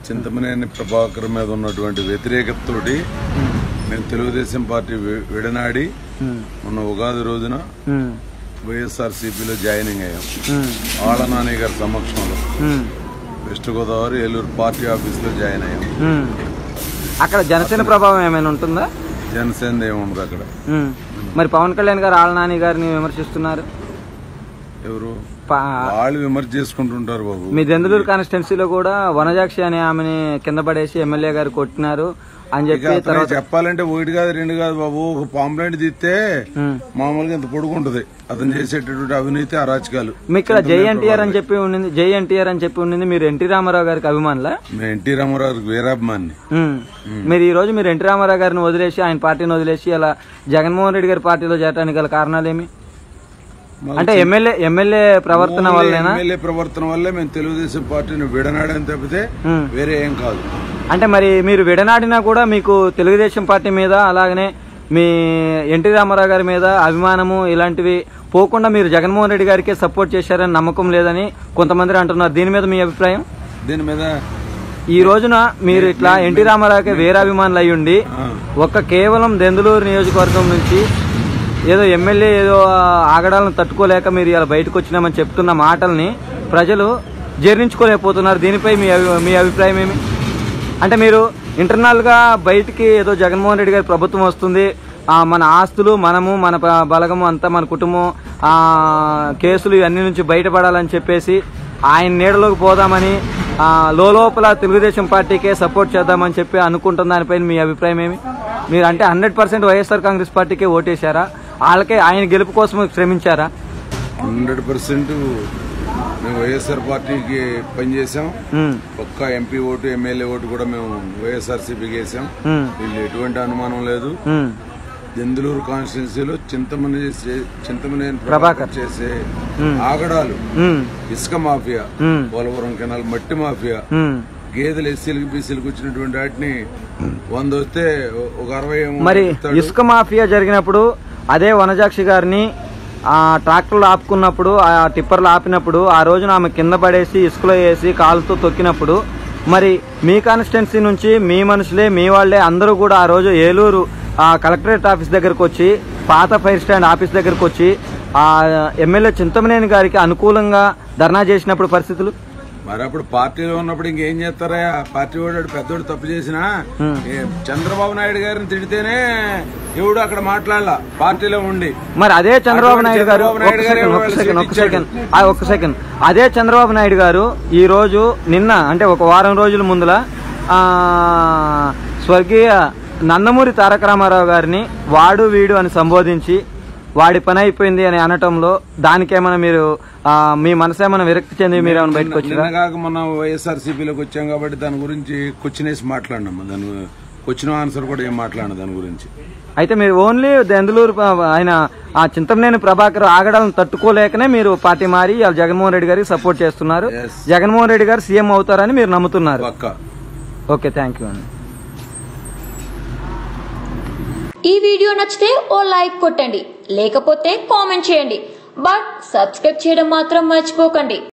చింతమనేని ప్రభాకర్ మీద ఉన్నటువంటి వ్యతిరేకతతోటి మేము తెలుగుదేశం పార్టీ వి- విడనాడి ఉమ్, మొన్న ఉగాది రోజున ఉమ్, వైఎస్ఆర్సీపీలో జాయినింగ్ అయ్యాం ఉమ్, ఆళ్ళ నాని గారి సమక్షంలో ఉమ్, వెస్ట్ గోదావరి ఏలూరు పార్టీ ఆఫీస్లో జాయిన్ అయ్యాం ఉమ్. అక్కడ జనసేన ప్రభావం ఏమైనా ఉంటుందా జనసేన ఏముండదు అక్కడ ఉమ్. మరి పవన్ కళ్యాణ్ గారు ఆళ్ళ నాని గారిని విమర్శిస్తున్నారు ఎవరు పా- వాళ్ళు విమర్శ చేసుకుంటుంటారు బాబు మీ దెందులూరు కాన్స్టిట్యున్సీలో కూడా వనజాక్షి అనే ఆమెని కింద పడేసి ఎమ్మెల్యే గారు కొట్టినారు అని ఇక చెప్పి అతనికి తర్వాత చెప్పాలంటే ఒకటి కాదు రెండు కాదు బాబు ఒక పాంప్లెంట్ తీస్తే ఉమ్. మామూలుగా ఇంత పొడుగుంటది అతను చేసేటటువంటి అవినీతి అరాచకాలు మీ ఇక్కడ జై ఎన్టీఆర్ అని చెప్పి ఉండింది జై ఎన్టీఆర్ అని చెప్పి ఉండింది మీరు ఎన్టీ రామారావు గారికి అభిమానులా మేము ఎన్టీ రామారావు గారికి వీరాభిమాన్ని ఉమ్. మీరు ఈ రోజు మీరు ఎన్టీ రామారావు గారిని వదిలేసి ఆయన పార్టీని వదిలేసి అలా జగన్మోహన్ రెడ్డి గారి పార్టీలో చేరడానికి గల కారణాలేమి అంటే ఎమ్మెల్యే ఎమ్మెల్యే ప్రవర్తన వల్లేనా ఎమ్మెల్యే ప్రవర్తన వల్లే మేము తెలుగుదేశం పార్టీని విడనాడని తప్పితే ఉమ్. వేరే ఏం కాదు అంటే మరి మీరు విడనాడినా కూడా మీకు తెలుగుదేశం పార్టీ మీద అలాగనే మీ ఎన్టీ రామారావు గారి మీద అభిమానము ఇలాంటివి పోకుండా మీరు జగన్మోహన్ రెడ్డి గారికే సపోర్ట్ చేశారని నమ్మకం లేదని కొంతమంది అంటున్నారు దీని మీద మీ అభిప్రాయం దీని మీద ఈ రోజున మీరు ఇట్లా ఎన్టీ రామారావుకి వీరాభిమానులు అయ్యుండి ఆ, ఒక్క కేవలం దెందులూరు నియోజకవర్గం నుంచి ఏదో ఎమ్మెల్యే ఏదో ఆగడాలను తట్టుకోలేక మీరు ఇలా బయటకు వచ్చినామని చెప్తున్న మాటల్ని ప్రజలు జీర్ణించుకోలేకపోతున్నారు దీనిపై మీ అభి- మీ అభిప్రాయం ఏమి అంటే మీరు ఇంటర్నల్ గా బయటికి ఏదో జగన్మోహన్ రెడ్డి గారి ప్రభుత్వం వస్తుంది ఆ, మన ఆస్తులు మనము మన ప- బలగము అంతా మన కుటుంబం ఆ కేసులు ఇవన్నీ నుంచి బయటపడాలని చెప్పేసి ఆయన నీడలోకి పోదామని ఆ, లోపల తెలుగుదేశం పార్టీకే సపోర్ట్ చేద్దామని చెప్పి అనుకుంటున్న దానిపైన మీ అభిప్రాయం ఏమి మీరు అంటే హండ్రెడ్ పర్సెంట్ వైఎస్ఆర్ కాంగ్రెస్ పార్టీకే ఓటేశారా వాళ్ళకే ఆయన గెలుపు కోసం శ్రమించారా హండ్రెడ్ పర్సెంట్ మేము వైఎస్ఆర్ పార్టీకి పనిచేసాం ఉమ్, ఒక్క ఎంపీ ఓటు ఎమ్మెల్యే ఓటు కూడా మేము వైఎస్ఆర్సీపీకి వేసాం ఉమ్, వీళ్ళు ఎటువంటి అనుమానం లేదు ఉమ్, దెందులూరు కాన్స్టిట్యున్సీలో చింతమని చేసే- చింతమనేని ప్రభాకర్. ప్రభాకర్ చేసే ఉమ్. ఆగడాలు ఉమ్, ఇసుక మాఫియా ఉమ్, పోలవరం కెనాల్ మట్టి మాఫియా ఉమ్. గేదెలు ఎస్సీలకు బీసీలకు వచ్చినటువంటి వాటిని వంద వస్తే ఒక అరవై ఏమో మరి ఇస్తాడు. ఇసుక మాఫియా జరిగినప్పుడు అదే వనజాక్షి గారిని ఆ ట్రాక్టర్లు ఆపుకున్నప్పుడు ఆ టిప్పర్లు ఆపినప్పుడు ఆ రోజున ఆమె కింద పడేసి ఇసుకలో వేసి కాలుతో తొక్కినప్పుడు మరి మీ కాన్స్టిట్యున్సీ నుంచి మీ మనుషులే మీ వాళ్ళే అందరూ కూడా ఆ రోజు ఏలూరు ఆ కలెక్టరేట్ ఆఫీస్ దగ్గరకు వచ్చి పాత ఫైర్ స్టాండ్ ఆఫీస్ దగ్గరకు వచ్చి ఆ ఎమ్మెల్యే చింతమనేని గారికి అనుకూలంగా ధర్నా చేసినప్పుడు పరిస్థితులు మరి అప్పుడు పార్టీలో ఉన్నప్పుడు ఇంకేం చేస్తారా పార్టీ వాడు పెద్దోడు తప్పు చేసినా ఉమ్. ఏ, చంద్రబాబు నాయుడు గారిని తిడితేనే ఎవడు అక్కడ మాట్లాడాల పార్టీలో ఉండి మరి అదే చంద్రబాబు అటువంటి నాయుడు గారు చంద్రబాబు ఒక్క నాయుడు గారే సెకండ్ ఒక్క వాళ్ళ సెకండ్ ఒక్క సీట్ సెకండ్ ఆ, ఒక్క సెకండ్ అదే చంద్రబాబు నాయుడు గారు ఈ రోజు నిన్న అంటే ఒక వారం రోజుల ముందుల ఆ, స్వర్గీయ నందమూరి తారక రామారావు గారిని వాడు వీడు అని సంబోధించి వాడి పని అయిపోయింది అని అనటంలో దానికేమైనా మీరు ఆ, మీ మనసు ఏమైనా విరక్తి చెంది మీరు ఏమైనా బయటకు వచ్చారా నిన్న కాక మన వైఎస్ఆర్ సిపిలోకి వచ్చాం కాబట్టి దాని గురించి క్వశ్చన్ వేసి మాట్లాడినాం దాని క్వశ్చన్ ఆన్సర్ కూడా ఏం మాట్లాడినా దాని గురించి అయితే మీరు ఓన్లీ దెందులూరు ప- ఆయన ఆ చింతమనేని ప్రభాకర్ ఆగడాలను తట్టుకోలేకనే మీరు పార్టీ మారి ఇవాళ జగన్మోహన్ రెడ్డి గారికి సపోర్ట్ చేస్తున్నారు Yes. జగన్మోహన్ రెడ్డి గారు సీఎం అవుతారని మీరు నమ్ముతున్నారు పక్క ఓకే థ్యాంక్ యూ అండి ఈ వీడియో నచ్చితే ఓ లైక్ కొట్టండి లేకపోతే కామెంట్ చేయండి బట్ సబ్స్క్రైబ్ చేయడం మాత్రం మర్చిపోకండి